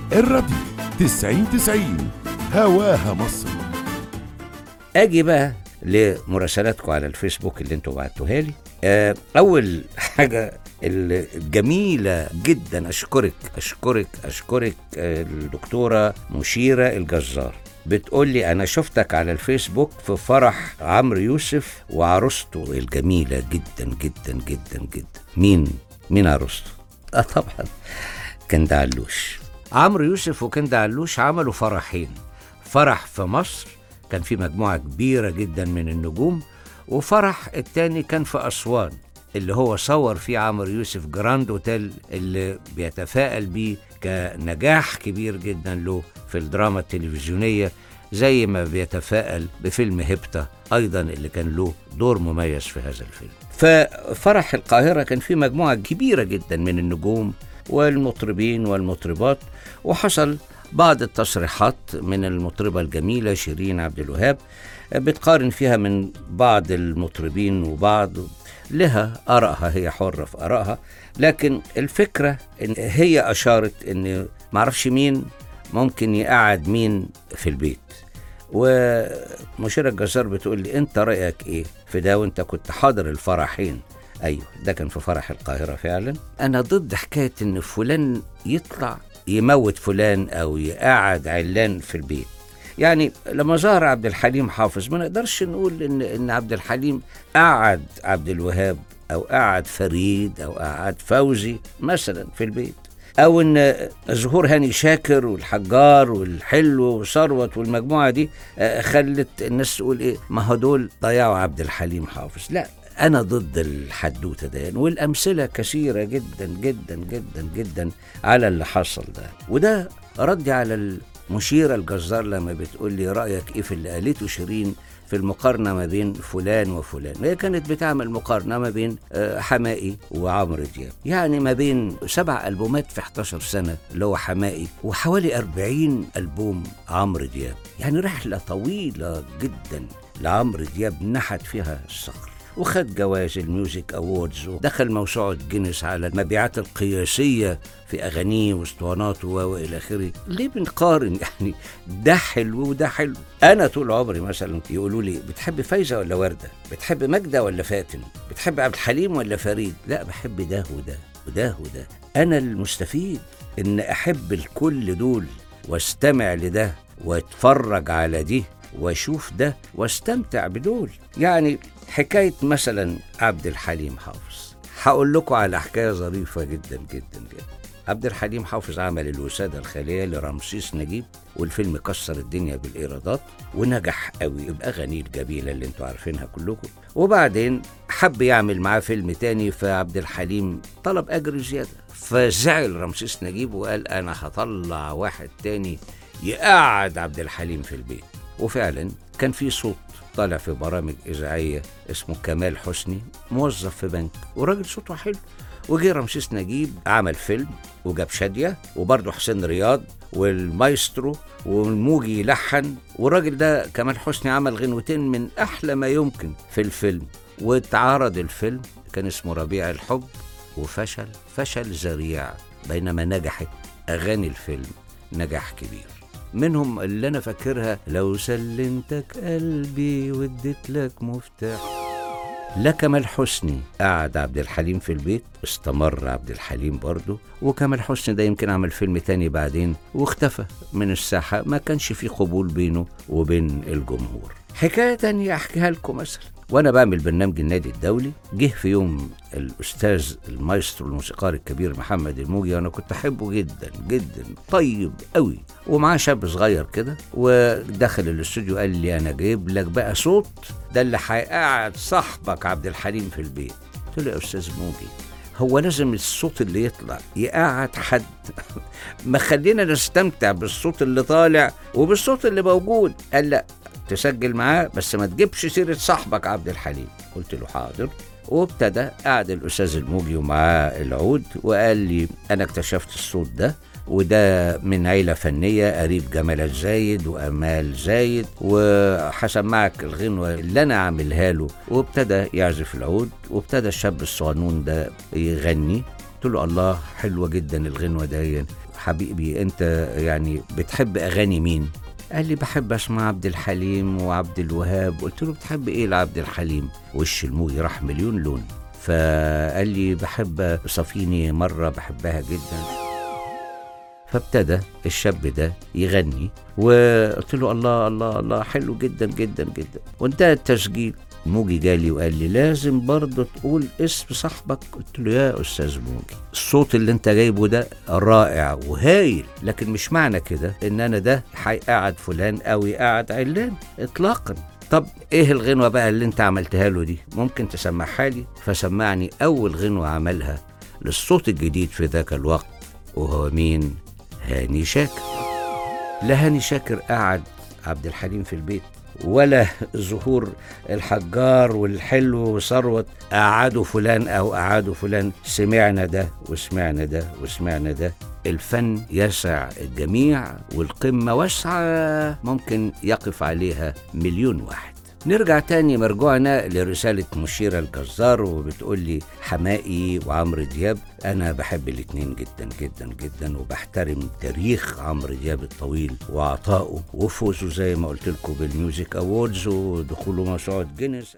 الراديو 90 90 هواها مصر اجي بقى لمراسلاتكم على الفيسبوك اللي انتوا بعتوها لي آه، اول حاجه الجميله جدا اشكرك اشكرك اشكرك آه، الدكتوره مشيره الجزار بتقول لي انا شفتك على الفيسبوك في فرح عمرو يوسف وعروسته الجميله جدا جدا جدا جدا مين مين عروسته اه طبعا كان دعلوش عمرو يوسف وكان دعلوش عملوا فرحين فرح في مصر كان في مجموعة كبيرة جدا من النجوم وفرح التاني كان في أسوان اللي هو صور فيه عمرو يوسف جراند اوتيل اللي بيتفائل بيه كنجاح كبير جدا له في الدراما التلفزيونية زي ما بيتفائل بفيلم هبتة أيضا اللي كان له دور مميز في هذا الفيلم ففرح القاهرة كان فيه مجموعة كبيرة جدا من النجوم والمطربين والمطربات وحصل بعض التصريحات من المطربة الجميلة شيرين عبد الوهاب بتقارن فيها من بعض المطربين وبعض لها آرائها هي حرة في آرائها لكن الفكرة إن هي أشارت إن معرفش مين ممكن يقعد مين في البيت ومشيرة الجزار بتقول لي انت رأيك ايه في ده وانت كنت حاضر الفرحين ايوه ده كان في فرح القاهرة فعلا انا ضد حكاية ان فلان يطلع يموت فلان او يقعد علان في البيت يعني لما ظهر عبد الحليم حافظ ما نقدرش نقول ان ان عبد الحليم قعد عبد الوهاب او قعد فريد او قعد فوزي مثلا في البيت او ان ظهور هاني شاكر والحجار والحلو وثروت والمجموعه دي آه، خلت الناس تقول ايه ما هو دول ضيعوا عبد الحليم حافظ لا انا ضد الحدوته ده والامثله كثيره جدا جدا جدا جدا على اللي حصل ده وده ردي على المشيره الجزار لما بتقول لي رايك ايه في اللي قالته شيرين في المقارنة ما بين فلان وفلان هي كانت بتعمل مقارنة ما بين آه، حمائي وعمرو دياب يعني ما بين سبع ألبومات في 11 سنة اللي هو حمائي وحوالي 40 ألبوم عمرو دياب يعني رحلة طويلة جدا لعمرو دياب نحت فيها الصخر وخد جوائز الميوزك اووردز ودخل موسوعة جينيس على المبيعات القياسية في أغانيه واسطواناته وإلى آخره ليه بنقارن يعني ده حلو وده حلو أنا طول عمري مثلا يقولوا لي بتحب فايزة ولا وردة بتحب ماجدة ولا فاتن بتحب عبد الحليم ولا فريد لا بحب ده وده وده وده أنا المستفيد إن أحب الكل دول واستمع لده واتفرج على دي واشوف ده واستمتع بدول يعني حكايه مثلا عبد الحليم حافظ هقول لكم على حكايه ظريفه جدا جدا جدا عبد الحليم حافظ عمل الوسادة الخالية لرمسيس نجيب والفيلم كسر الدنيا بالإيرادات ونجح قوي بأغانيه الجميلة اللي انتوا عارفينها كلكم وبعدين حب يعمل معاه فيلم تاني فعبد الحليم طلب أجر زيادة فزعل رمسيس نجيب وقال أنا هطلع واحد تاني يقعد عبد الحليم في البيت وفعلا كان في صوت طالع في برامج إذاعية اسمه كمال حسني موظف في بنك وراجل صوته حلو وجه رمسيس نجيب عمل فيلم وجاب شادية وبرضه حسين رياض والمايسترو والموجي لحن والراجل ده كمال حسني عمل غنوتين من أحلى ما يمكن في الفيلم واتعرض الفيلم كان اسمه ربيع الحب وفشل فشل ذريع بينما نجحت أغاني الفيلم نجاح كبير منهم اللي انا فاكرها لو سلمتك قلبي واديت لك مفتاح لا كمال حسني قعد عبد الحليم في البيت استمر عبد الحليم برضه وكمال حسني ده يمكن عمل فيلم تاني بعدين واختفى من الساحة ما كانش في قبول بينه وبين الجمهور حكاية تانية أحكيها لكم مثلا وانا بعمل برنامج النادي الدولي جه في يوم الاستاذ المايسترو الموسيقار الكبير محمد الموجي وانا كنت احبه جدا جدا طيب قوي ومعاه شاب صغير كده ودخل الاستوديو قال لي انا جايب لك بقى صوت ده اللي هيقعد صاحبك عبد الحليم في البيت قلت له يا استاذ موجي هو لازم الصوت اللي يطلع يقعد حد ما خلينا نستمتع بالصوت اللي طالع وبالصوت اللي موجود قال لا تسجل معاه بس ما تجيبش سيرة صاحبك عبد الحليم قلت له حاضر وابتدى قعد الأستاذ الموجي ومعاه العود وقال لي أنا اكتشفت الصوت ده وده من عيلة فنية قريب جمال زايد وأمال زايد وهسمعك الغنوة اللي أنا عاملها له وابتدى يعزف العود وابتدى الشاب الصغنون ده يغني قلت له الله حلوة جدا الغنوة دي حبيبي انت يعني بتحب اغاني مين قال لي بحب اسمع عبد الحليم وعبد الوهاب قلت له بتحب ايه لعبد الحليم وش الموجي راح مليون لون فقال لي بحب صفيني مرة بحبها جدا فابتدى الشاب ده يغني وقلت له الله الله الله حلو جدا جدا جدا وانتهى التسجيل موجي جالي وقال لي لازم برضه تقول اسم صاحبك قلت له يا استاذ موجي الصوت اللي انت جايبه ده رائع وهايل لكن مش معنى كده ان انا ده هيقعد فلان او يقعد علان اطلاقا طب ايه الغنوه بقى اللي انت عملتها له دي ممكن تسمعها لي فسمعني اول غنوه عملها للصوت الجديد في ذاك الوقت وهو مين هاني شاكر لا هاني شاكر قعد عبد الحليم في البيت ولا ظهور الحجار والحلو وثروت قعدوا فلان او قعدوا فلان سمعنا ده وسمعنا ده وسمعنا ده الفن يسع الجميع والقمة واسعة ممكن يقف عليها مليون واحد نرجع تاني مرجوعنا لرسالة مشيرة الجزار وبتقول لي حمائي وعمرو دياب أنا بحب الاتنين جدا جدا جدا وبحترم تاريخ عمرو دياب الطويل وعطائه وفوزه زي ما قلت لكم بالميوزك أووردز ودخوله موسوعة جينيس